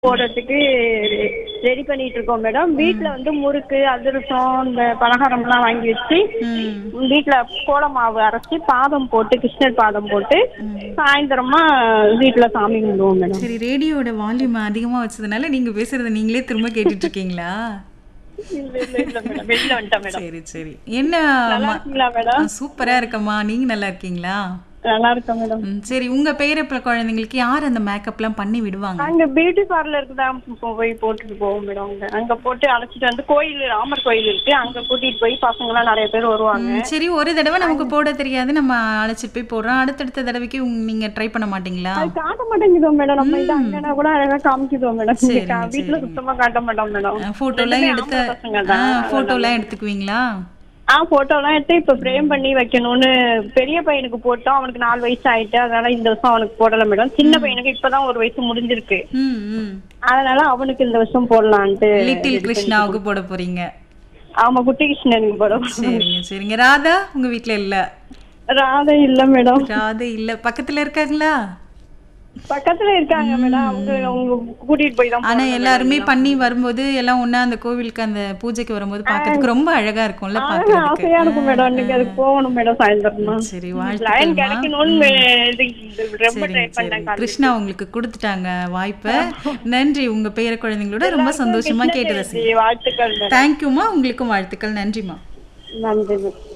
போடுறதுக்கு ரெடி பண்ணிட்டு இருக்கோம் மேடம் வீட்ல வந்து முறுக்கு அதிரசம் இந்த பலகாரம்லாம் வாங்கி வச்சு ம் வீட்ல கோல மாவு அரைச்சி பாதம் போட்டு கிருஷ்ணர் பாதம் போட்டு சாயந்தரமா வீட்ல சாமி கும்பிடுவோம் மேடம் சரி ரேடியோட வால்யூம் அதிகமா வச்சதுனால நீங்க பேசுறத நீங்களே திரும்ப கேட்டுட்டு இருக்கீங்களா இல்ல இல்ல இல்ல மேடம் வெளில வந்துட்டேன் மேடம் சரி சரி என்ன நல்லா ம- இருக்கீங்களா மேடம் ஆ, சூப்பரா இருக்கம்மா நீங்க நல்லா இருக்கீங்களா நல்லா இருக்கேன் மேடம் ம், சரி உங்க பேர பிள்ளை குழந்தைங்களுக்கு யார் அந்த மேக்கப்லாம் பண்ணி விடுவாங்க அங்க பியூட்டி பார்லருக்கு தான் போ- போய் போட்டுட்டு போவோம் மேடம் அங்க அங்க போட்டு அழைச்சிட்டு வந்து கோயில் ராமர் கோயில் இருக்கு அங்க கூட்டிட்டு போய் பசங்க எல்லாம் நிறைய பேர் வருவாங்க ம், சரி ஒரு தடவை நமக்கு போட தெரியாது நம்ம அழைச்சிட்டு போய் போடுறோம் அடுத்தடுத்த தடவைக்கு உங்க- நீங்க ட்ரை பண்ண மாட்டீங்களா அது காட்ட மாட்டேங்குதோ மேடம் நம்ம இது அங்கன்னா கூட அழகா காமிக்குதோ மேடம் இங்க சரிங்க, கா- வீட்ல சுத்தமா காட்ட மாட்டோம் மேடம் போட்டோலாம் ரெண்டுமே எடுத்து ஆம்பளை பசங்க தான். போட்டோலாம் எடுத்துக்குவீங்களா ஆ போட்டோலாம் எடுத்து இப்ப ஃப்ரேம் பண்ணி வைக்கணும்னு பெரிய பையனுக்கு போட்டோம் அவனுக்கு நாலு வயசு ஆயிட்டு அதனால இந்த வருஷம் அவனுக்கு போடல மேடம் சின்ன பையனுக்கு இப்பதான் ஒரு வயசு முடிஞ்சிருக்கு ம் ம் அதனால அவனுக்கு இந்த வருஷம் போடலான்ட்டு லிட்டில் கிருஷ்ணாவுக்கு போட போறீங்க ஆமா குட்டி கிருஷ்ணனுக்கு போடும் சரிங்க சரிங்க ராதா உங்க வீட்ல இல்ல ராதா இல்ல மேடம் ராதா இல்ல பக்கத்துல இருக்காங்களா பக்கத்துல இருக்காங்க மேடம் அவங்க அவங்க கூட்டிட்டு போய் தான் ஆனா போடணும் எல்லாருமே பண்ணி வரும்போது எல்லாம் ஒண்ணா அந்த கோவிலுக்கு அந்த பூஜைக்கு வரும்போது பார்க்கிறதுக்கு ரொம்ப அழகா இருக்கும்ல பாக்குறதுக்கு ஆசையா இருக்கும் மேடம் இன்னைக்கு அதுக்கு போகணும் மேடம் சாயந்தரமா சரி லைன் வாழ்த்துக்கள்மா கிடைக்கணும்னு வே- இது- இது ரொம்ப ட்ரை சரிங்க பண்ணேன் சரி கிருஷ்ணா உங்களுக்கு கொடுத்துட்டாங்க வாய்ப்பை நன்றி உங்க பேர குழந்தைங்களோட ரொம்ப சந்தோஷமா கேட்டு ரசி வாழ்த்துக்கள் மேடம் தேங்க்யூமா உங்களுக்கும் வாழ்த்துக்கள் நன்றிமா நன்றி மேடம்